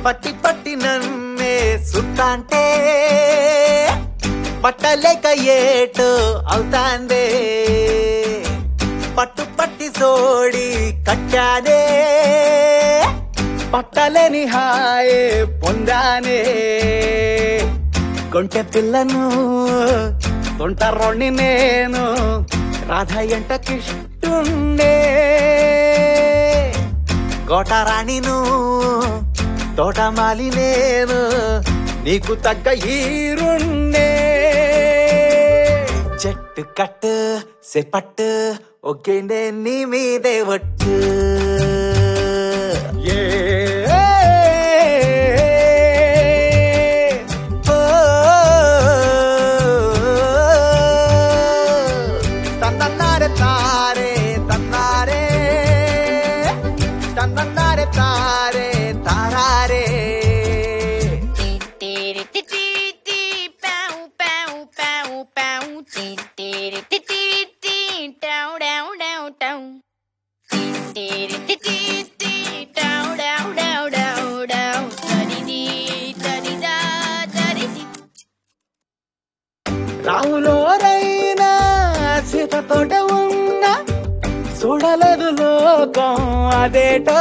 పట్టి పట్టి నన్నే సుత్తాంటే పట్టలేక ఏటో అవుతాందే పట్టు పట్టి సోడి కట్టానే పట్టలేని హాయే పొందానే కొంటె పిల్లను తొంటరోణ్ణి నేను రాధ ఎంటకిష్టుండే కోటరాణిను తోటమాలి నేను నీకు తగ్గ ఈరుండే చెట్టు కట్టు సెపట్టు ఒకే నీ మీదే ఒట్టు ఏ ఓ తన్నన్నారే తారే తన్నారే తన్నన్నారే తారే తారారే రాములోరైనా సీతతోట ఉన్న చూడలేదు లోకం అదేటో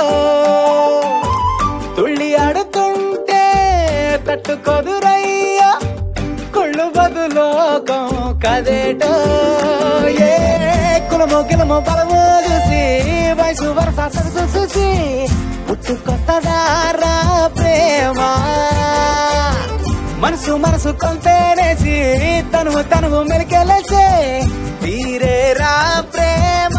తుళ్ళి ఆడుతుంటే తట్టుకొదురయ్యా కుళ్ళు బదులోకం కదేటో ఏ కులమో గిలమో బలమో చూసి వయసు వరస సరసు చూసి పుట్టుకొస్తదారా ప్రేమ మనసు మనసు కొంతేనేసి తనువు తనువు మెలికెలేసే తీరేరా ప్రేమ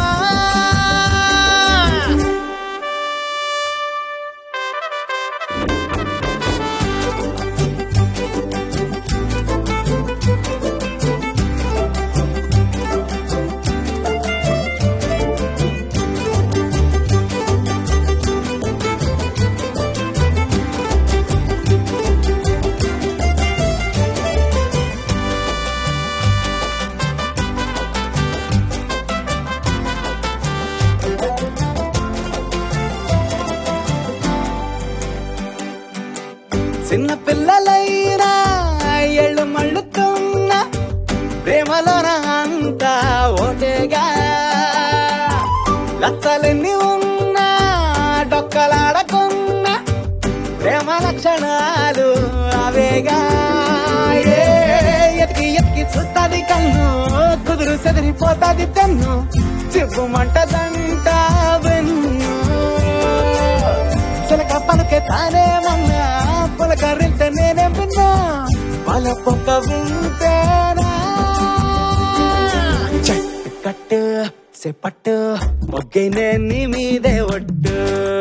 చిన్న పిల్లలైనా ఎళ్ళు మళ్ళుతున్న ప్రేమలోన అంతా ఓటేగా లచ్చలెన్ని ఉన్నా డొక్కలాడకున్నా ప్రేమ లక్షణాలు అవేగా ఏ ఎతికి ఎతికి చూస్తాది కన్ను కుదురు సెదిరిపోతాది తెన్ను చిప్పుమంటదంట వెన్ను చిలక పలుకే తానే మన్నా పులకరింత నేనే విన్నా వాళ్ళ పొక్క వింటేనా చెట్టు కట్టు సెపట్టు మొగ్గైనే నీ మీదే ఒట్టు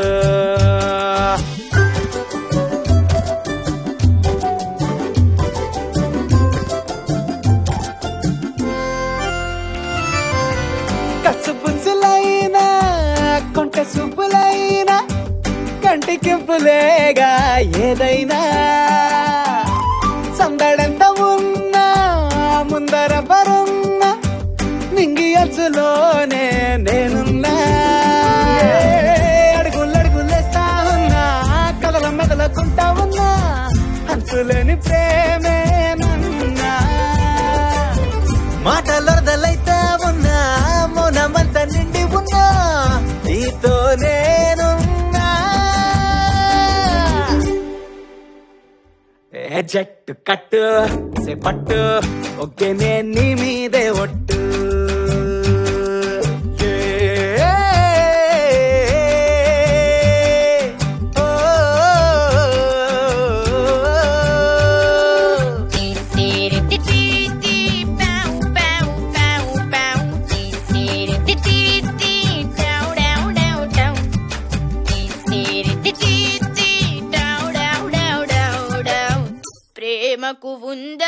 కసుపుసులైనా కొంట సుబ్బులైనా కంటికింపులేగా ఏదైనా సందడంత ఉన్నా ముందర పరున్నా నింగి అచ్చులోనే నేనున్నా అడుగులు అడుగులేస్తా ఉన్నా కలల మెదలకుంటా ఉన్నా అంతులేని ప్రేమే నన్నా మాటలొరదలైతా ఉన్నా మౌనమంతా నిండి ఉన్నా నీతో నేనున్నా ఏ జట్టు కట్టు సేపట్టు ఒకే నేను నీ మీదే ఒట్టు ఏ, ఓ, ప్రేమకు ఉంద